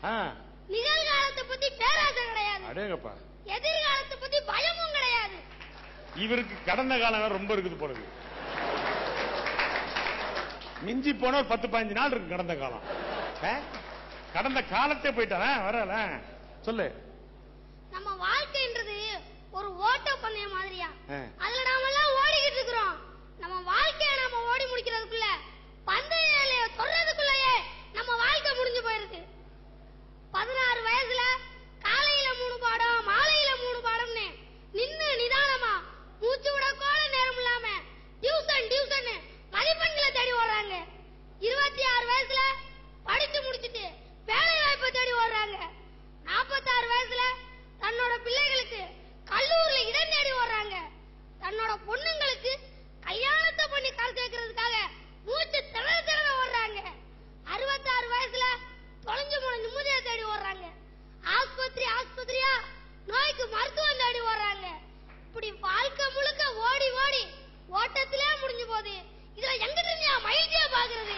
ஆ, நிகழ்காலத்தை பத்தி பேராசை கிடையாது அடேங்கப்பா எதிர்காலத்தை பத்தி பயமும் கிடையாது இவருக்கு கடந்த காலம் ரொம்ப இருக்குது போல இருக்கு. மிஞ்சி போனா ஒரு பத்து பதினஞ்சு நாள் இருக்கு கடந்த காலம் ஆ? கடந்த காலத்தே போயிட்டாரா வரல சொல்லு நம்ம வாழ்க்கைன்றது ஒரு ஓட்ட பந்தயம் மாதிரியா ஆ. அதுல நாம எல்லாம் ஓடிக்கிட்டு இருக்கிறோம் நம்ம வாழ்க்கைய நாம ஓடி முடிக்கிறதுக்குள்ள பந்தய எல்லைய தொடர்றதுக்குள்ளயே நம்ம வாழ்க்கை முடிஞ்சு போயிருக்கு பதினாறு வயசுல காலையில மூணு பாடம் மாலையில மூணு பாடம்னு நின்னு நிதானமா மூச்சு விட கோல நேரம் இல்லாம டியூசன் டியூசன் மதிப்பெண்களை தேடி ஓடுறாங்க இருபத்தி ஆறு வயசுல படிச்சு முடிச்சிட்டு வேலை வாய்ப்பை தேடி ஓடுறாங்க நாற்பத்தாறு வயசுல தன்னோட பிள்ளைகளுக்கு கல்லூரில இடம் தேடி ஓடுறாங்க தன்னோட பொண்ணுங்களுக்கு கல்யாணத்தை பண்ணி கரை சேர்க்கறதுக்காக மூச்சு திணற திணற ஓடுறாங்க அறுபத்தாறு வயசுல தொலைஞ்சு போன நிம்மதியை தேடி ஓடுறாங்க ஆஸ்பத்திரி ஆஸ்பத்திரியா நோய்க்கு மருத்துவம் தேடி ஓடுறாங்க இப்படி வாழ்க்கை முழுக்க ஓடி ஓடி ஓட்டத்திலே முடிஞ்சு போகுது இதுல எங்கிட்ட நீ மகிழ்ச்சியா பாக்குறது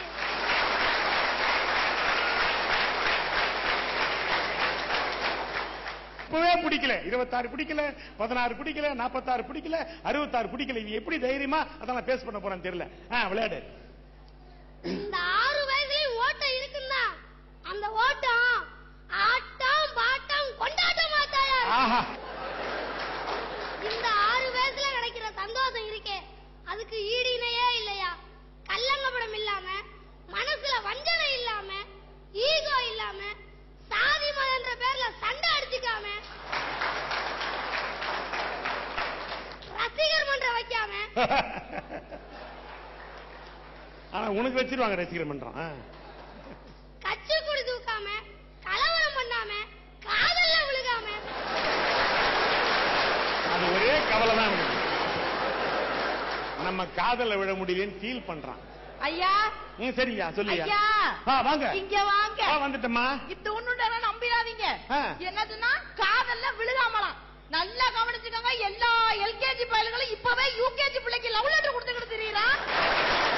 இப்பவே பிடிக்கல இருபத்தாறு பிடிக்கல பதினாறு பிடிக்கல நாற்பத்தாறு பிடிக்கல அறுபத்தாறு பிடிக்கல இது எப்படி தைரியமா அதான் நான் பேஸ் பண்ண போறேன்னு தெரியல ஆ, விளையாடு இந்த ஆறு வயசுலயும் ஓட்டம் இருக்குன்னா அந்த ஓட்டம் ஆட்டம் பாட்டம் கொண்டாட்டமா தயார் ஆஹா இந்த ஆறு வயசுல கிடைக்கிற சந்தோஷம் இருக்கே அதுக்கு ஈடு இணையே இல்லையா கல்லங்கப்படம் இல்லாம மனசுல வஞ்சனை இல்லாம ஈகோ இல்லாம சாதி மதன்ற பேர்ல சண்டை அடிச்சுக்காம ரசிகர் மன்றம் வைக்காம ஆனா உனக்கு வச்சிருவாங்க ரசிகர் மன்றம் ஆ. கட்சி குடி தூக்காம கலவரம் பண்ணாம காதல்ல விழுகாம அது ஒரே கவலை தான் அவனுக்கு நம்ம காதல விட முடியலன்னு ஃபீல் பண்றான் ஐயா ம் சரியா சொல்லியா ஐயா ஆ வாங்க இங்க வாங்க ஆ வந்துட்டம்மா இது ஒண்ணுடா நம்பிடாதீங்க ஆ. என்னதுன்னா காதல்ல விழுகாமலாம் நல்லா கவனிச்சுக்கோங்க எல்லா எல்கேஜி பயல்களும் இப்பவே யூகேஜி பிள்ளைக்கு லவ் லெட்டர் கொடுத்துக்கிட்டு தெரியுறா